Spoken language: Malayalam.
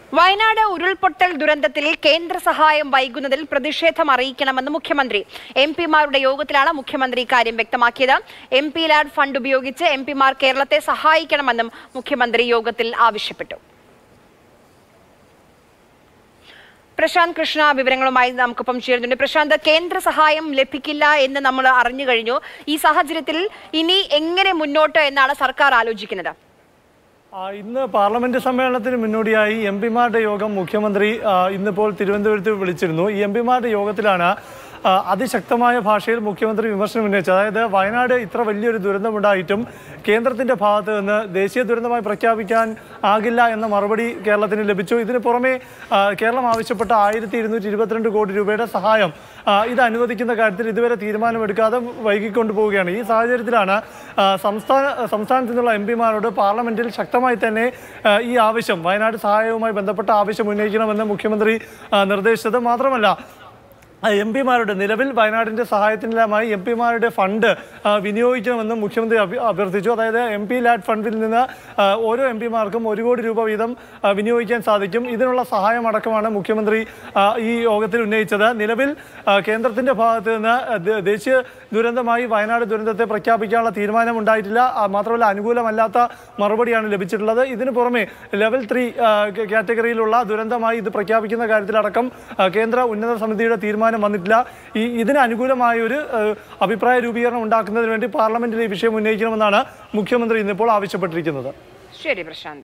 വയനാട് ഉരുൾപൊട്ടൽ ദുരന്തത്തിൽ കേന്ദ്ര സഹായം വൈകുന്നതിൽ പ്രതിഷേധം അറിയിക്കണമെന്ന് മുഖ്യമന്ത്രി എം പിമാരുടെ യോഗത്തിലാണ് മുഖ്യമന്ത്രി ഇക്കാര്യം വ്യക്തമാക്കിയത് എം പി ലാഡ് ഫണ്ട് ഉപയോഗിച്ച് എം പിമാർ കേരളത്തെ സഹായിക്കണമെന്നും മുഖ്യമന്ത്രി യോഗത്തിൽ ആവശ്യപ്പെട്ടു പ്രശാന്ത് കൃഷ്ണ വിവരങ്ങളുമായി നമുക്കൊപ്പം ചേരുന്നുണ്ട് പ്രശാന്ത് കേന്ദ്ര സഹായം ലഭിക്കില്ല എന്ന് നമ്മൾ അറിഞ്ഞു കഴിഞ്ഞു ഈ സാഹചര്യത്തിൽ ഇനി എങ്ങനെ മുന്നോട്ട് എന്നാണ് സർക്കാർ ആലോചിക്കുന്നത് ആ, ഇന്ന് പാർലമെന്റ് സമ്മേളനത്തിന് മുന്നോടിയായി എം പിമാരുടെ യോഗം മുഖ്യമന്ത്രി ആ, ഇന്നിപ്പോൾ തിരുവനന്തപുരത്ത് വിളിച്ചിരുന്നു ഈ എം പിമാരുടെ യോഗത്തിലാണ് ആ, അതിശക്തമായ ഭാഷയിൽ മുഖ്യമന്ത്രി വിമർശനം ഉന്നയിച്ചത് അതായത് വയനാട് ഇത്ര വലിയൊരു ദുരന്തമുണ്ടായിട്ടും കേന്ദ്രത്തിന്റെ ഭാഗത്ത് നിന്ന് ദേശീയ ദുരന്തമായി പ്രഖ്യാപിക്കാൻ ആകില്ല എന്ന മറുപടി കേരളത്തിന് ലഭിച്ചു ഇതിന് പുറമെ ആ, കേരളം ആവശ്യപ്പെട്ട ആയിരത്തി ഇരുന്നൂറ്റി ഇരുപത്തിരണ്ട് കോടി രൂപയുടെ സഹായം ആ, ഇത് അനുവദിക്കുന്ന കാര്യത്തിൽ ഇതുവരെ തീരുമാനമെടുക്കാതെ വൈകിക്കൊണ്ടു പോവുകയാണ് ഈ സാഹചര്യത്തിലാണ് ആ, സംസ്ഥാന സംസ്ഥാനത്തു നിന്നുള്ള എം പിമാരോട് പാർലമെന്റിൽ ശക്തമായി തന്നെ ആ, ഈ ആവശ്യം വയനാട് സഹായവുമായി ബന്ധപ്പെട്ട ആവശ്യം ഉന്നയിക്കണമെന്ന് മുഖ്യമന്ത്രി ആ, നിർദ്ദേശിച്ചത് മാത്രമല്ല എം പിമാരുടെ നിലവിൽ വയനാടിന്റെ സഹായത്തിനെല്ലാമായി എം പിമാരുടെ ഫണ്ട് ആ, വിനിയോഗിക്കണമെന്നും മുഖ്യമന്ത്രി അഭ്യ- അഭ്യർത്ഥിച്ചു അതായത് എം പി ലാഡ് ഫണ്ടിൽ നിന്ന് ആ, ഓരോ എം പിമാർക്കും ഒരു കോടി രൂപ വീതം ആ, വിനിയോഗിക്കാൻ സാധിക്കും ഇതിനുള്ള സഹായം അടക്കമാണ് മുഖ്യമന്ത്രി ആ, ഈ യോഗത്തിൽ ഉന്നയിച്ചത് നിലവിൽ ആ, കേന്ദ്രത്തിന്റെ ഭാഗത്ത് നിന്ന് ദ- ദേശീയ ദുരന്തമായി വയനാട് ദുരന്തത്തെ പ്രഖ്യാപിക്കാനുള്ള തീരുമാനം ഉണ്ടായിട്ടില്ല ആ, മാത്രമല്ല അനുകൂലമല്ലാത്ത മറുപടിയാണ് ലഭിച്ചിട്ടുള്ളത് ഇതിനു പുറമെ ലെവൽ ത്രീ കാറ്റഗറിയിലുള്ള ദുരന്തമായി ഇത് പ്രഖ്യാപിക്കുന്ന കാര്യത്തിലടക്കം ആ, കേന്ദ്ര ഉന്നത സമിതിയുടെ തീരുമാനം വന്നിട്ടില്ല ഈ ഇതിന് അനുകൂലമായ ഒരു ആ, അഭിപ്രായ രൂപീകരണം ഉണ്ടാക്കുന്നതിന് വേണ്ടി പാർലമെന്റിൽ ഈ വിഷയം ഉന്നയിക്കണമെന്നാണ് മുഖ്യമന്ത്രി ഇന്നിപ്പോൾ ആവശ്യപ്പെട്ടിരിക്കുന്നത് ശരി പ്രശാന്ത്